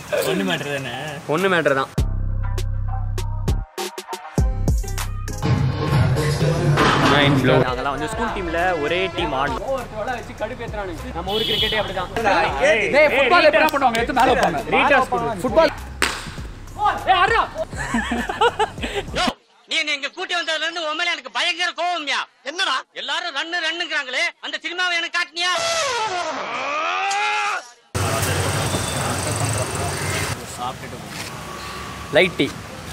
ஒன்று மேட்ரு தானே ஒன்று மேட்ரு தான் மைண்ட் ப்ளோ நாங்கெல்லாம் வந்து ஸ்கூல் டீமில் ஒரே டீம் ஆடணும் வச்சு கடுப்பேற்றுறானுங்க நம்ம ஊர் கிரிக்கெட்டே அப்படி தான் டேய் ஃபுட்பால் எப்படி பண்ணுவாங்க எடுத்து மேல வைப்பாங்க ரீடாஸ் ஃபுட்பால் நீ என்ன இங்க கூட்டி வந்ததுல இருந்து உண்மையில எனக்கு பயங்கர கோவம்யா என்னடா எல்லாரும் ரன்னு ரன்னுங்கிறாங்களே அந்த சினிமாவை எனக்கு காட்டினியா லைட் டீ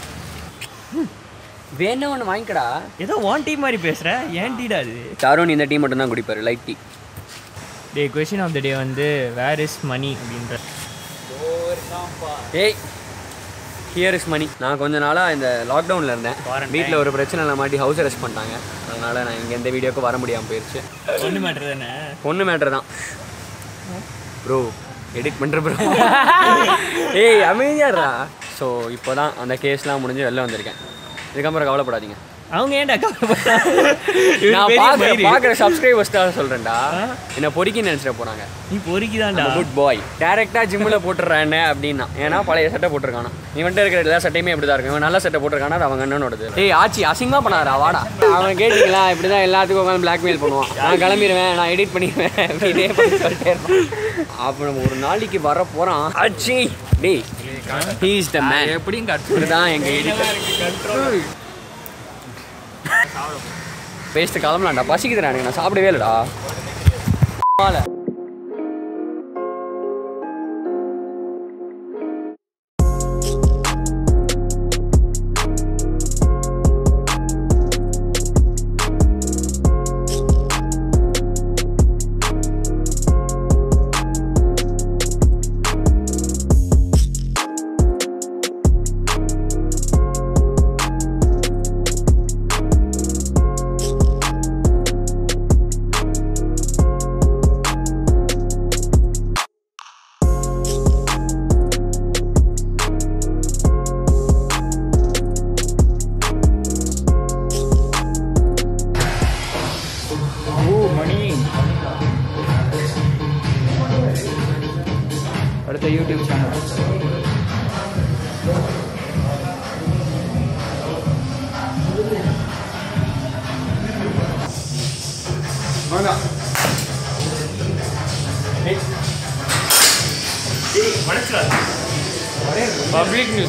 வேணும் ஒன்று வாங்கிக்கடா ஏதோ ஒன் டீம் மாதிரி பேசுகிற ஏன் டீடா அது தருண் இந்த டீ மட்டும் தான் குடிப்பாரு light tea day question of the day வந்து வேர் இஸ் மணி அப்படின்ற ஏய் ஹியர் இஸ் மணி நான் கொஞ்ச நாளாக இந்த லாக்டவுனில் இருந்தேன் Quarantine. வீட்டில் ஒரு பிரச்சனை மாட்டி ஹவுஸ் அரெஸ்ட் பண்ணிட்டாங்க அதனால் நான் இங்கே எந்த வீடியோக்கும் வர முடியாமல் போயிடுச்சு ஒன்று மேட்ரு தானே ஒன்று மேட்ரு தான் ப்ரோ எடிட் பண்ணுற ப்ரோ ஏய் அமைதியாடுறா ஸோ இப்போ தான் அந்த கேஸ்லாம் முடிஞ்சு வெளில வந்திருக்கேன் இதுக்கப்புறம் கவலைப்படாதீங்க அவங்க ஏன்டா நான் கவலைப்பட்டாங்க பார்க்குற பார்க்குற சப்ஸ்கிரைபர்ஸ் தான் சொல்கிறேன்டா என்ன பொறுக்கி நினச்சிட போகிறாங்க நீ பொறுக்கிதான்டா குட் பாய் டேரெக்டாக ஜிம்மில் போட்டுடுறேன் என்ன அப்படின்னா ஏன்னா பழைய சட்டை போட்டிருக்கானா இவன்ட்டு இருக்கிற எல்லா சட்டையுமே இப்படி தான் இருக்கும் இவன் நல்ல சட்டை போட்டிருக்கானா அது அவங்க அண்ணனோடது ஏய் ஆச்சி அசிங்கமாக பண்ணாரா வாடா அவன் கேட்டிங்களா இப்படி தான் எல்லாத்துக்கும் உட்காந்து பிளாக்மெயில் பண்ணுவான் நான் கிளம்பிடுவேன் நான் எடிட் பண்ணிடுவேன் இதே பண்ணி சொல்லிட்டே இருப்பான் அப்போ நம்ம ஒரு நாளைக்கு வர போகிறான் ஆச்சி டேய் ஹீ இஸ் த மேன் எப்படியும் கட் இப்படி தான் எங்கள் எடிட்டர் பேஸ்ட்டு கிளம்பலாம்டா பசிக்குதுடா எனக்கு நான் சாப்பிடவே இல்லைடா மாலை அடுத்த YouTube channel public news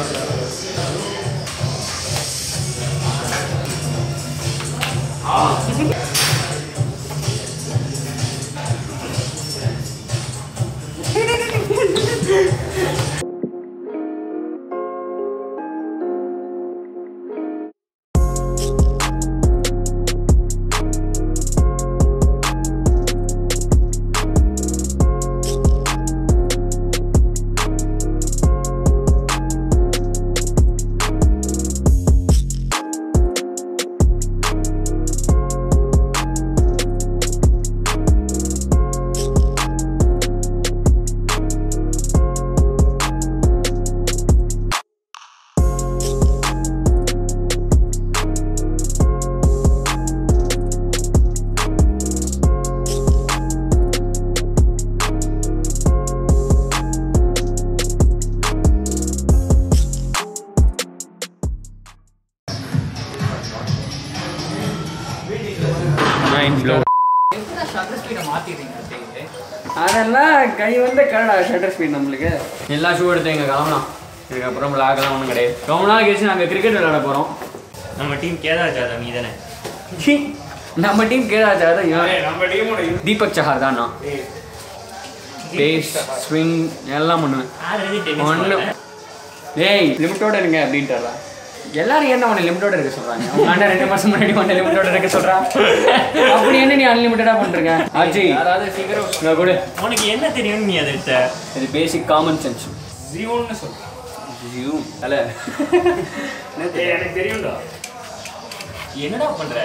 mind blow shutter ஸ்பீடை மாத்திடுறீங்க அதெல்லாம் கை வந்து கடடா ஷட்டர் ஸ்பீட் நம்மளுக்கு எல்லா ஷூ எடுத்து எங்கள் கிளம்பலாம் இதுக்கப்புறம் விளாகலாம் ஒன்றும் கிடையாது ரொம்ப நாள் கழிச்சு நாங்கள் கிரிக்கெட் விளையாட போகிறோம் நம்ம டீம் கேதா ஜாதவ் நீ தானே நம்ம டீம் கேடாச்சா தான் இவன் நம்ம டீமோட தீபக் சஹார் தான் நான் பேஸ் ஸ்விங் எல்லாம் பண்ணுவேன் ஒன்று ஏய் லிமிட்டோட இருங்க அப்படின்ட்டாரா எல்லாரும் என்ன உன்னை லிமிட்டோட இருக்க சொல்றாங்க உங்க அண்ணன் ரெண்டு மாசம் முன்னாடி உன்னை லிமிட்டோட இருக்க சொல்றான் அப்படி என்ன நீ அன்லிமிட்டடா பண்றீங்க அஜி யாராவது சீக்கிரம் நான் கூட உனக்கு என்ன தெரியும் நீ அதை எடுத்த இது பேசிக் காமன் சென்ஸ் ஜீவோன்னு சொல்லு ஜியூம் தல ஏய், எனக்கு தெரியும்டா என்னடா பண்ற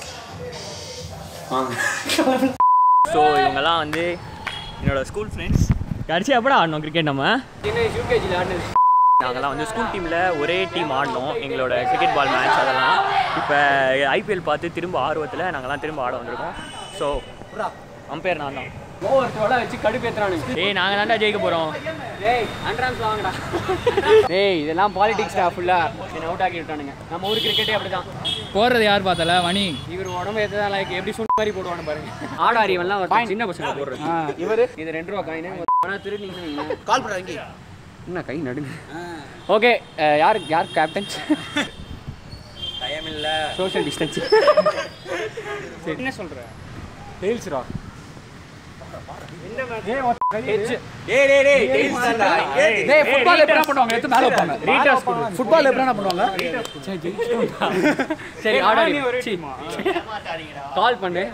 ஸோ இவங்கெல்லாம் வந்து என்னோட ஸ்கூல் ஃப்ரெண்ட்ஸ் கடைசி எப்படா ஆடணும் கிரிக்கெட் நம்ம யூகேஜியில் ஆடினது நாங்கெல்லாம் வந்து ஸ்கூல் டீமில் ஒரே டீம் ஆடினோம் எங்களோட கிரிக்கெட் பால் மேட்ச் அதெல்லாம் இப்போ ஐபிஎல் பார்த்து திரும்ப ஆர்வத்தில் நாங்கெல்லாம் திரும்ப ஆட வந்திருக்கோம் ஸோ அம்பையர் நான் தான் ஓவர் வச்சு கடுப்பேத்துறானுங்க ஏய் நாங்கள் தான்டா ஜெயிக்க போகிறோம் டேய் அண்ட்ரான்ஸ் வாங்கடா டேய் இதெல்லாம் பாலிடிக்ஸ்டா ஃபுல்லா என்ன அவுட் ஆக்கி விட்டானுங்க நம்ம ஊர் கிரிக்கெட்டே அப்படிதான் போடுறது யார் பார்த்தல மணி இவர் உடம்பு எதுதான் லைக் எப்படி சொன்ன மாதிரி போடுவானு பாருங்க ஆடாரி எல்லாம் ஒரு சின்ன பசங்க போடுறது இவர் இது ரெண்டு ரூபா காயின் ஆனா திருநீங்க கால் பண்ண இங்கே என்ன கை நடுங்க ஓகே யார் யார் கேப்டன் டைம் இல்ல சோஷியல் டிஸ்டன்ஸ் என்ன சொல்ற டெய்ல்ஸ் ரா டேய் டேய் டேய் டேய் தான்டா டேய் ஃபுட்பால் எப்படி பண்ணுவாங்க எடுத்து மேல வைப்பாங்க ரீடாஸ் ஃபுட்பால் எப்படி பண்ணுவாங்க சரி ஆடாரி கால் பண்ணு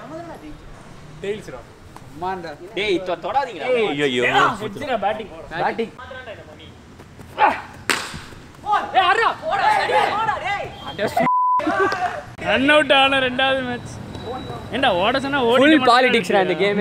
டேய் தொ- தொடாதீங்கடா ஐயோ பேட்டிங் ரன் அவுட் ஆன ரெண்டாவது மேட்ச் ஏண்டா ஓட சொன்னா ஓடி ஃபுல் பாலிடிக்ஸ் இந்த கேம்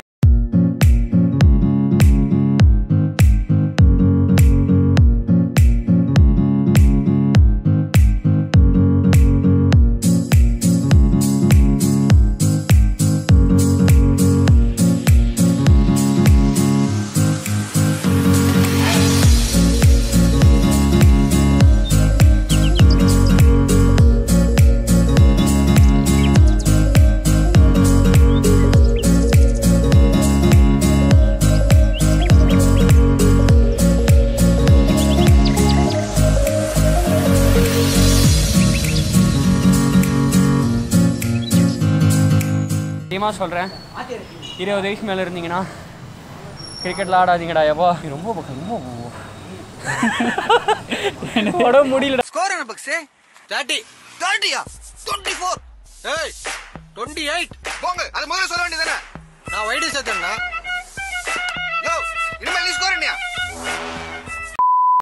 சத்தியமாக சொல்கிறேன் இருபது வயசு மேலே இருந்தீங்கன்னா கிரிக்கெட்டில் ஆடாதீங்கடா எப்பா நீ ரொம்ப பக்கம் ரொம்ப உடம்பு முடியல ஸ்கோர் என்ன பக்ஸே தேர்ட்டி தேர்ட்டியா டுவெண்ட்டி ஃபோர் ஏய் டுவெண்ட்டி எயிட் போங்க அது முதல்ல சொல்ல வேண்டியதானே நான் வைடி சேர்த்தேன்னா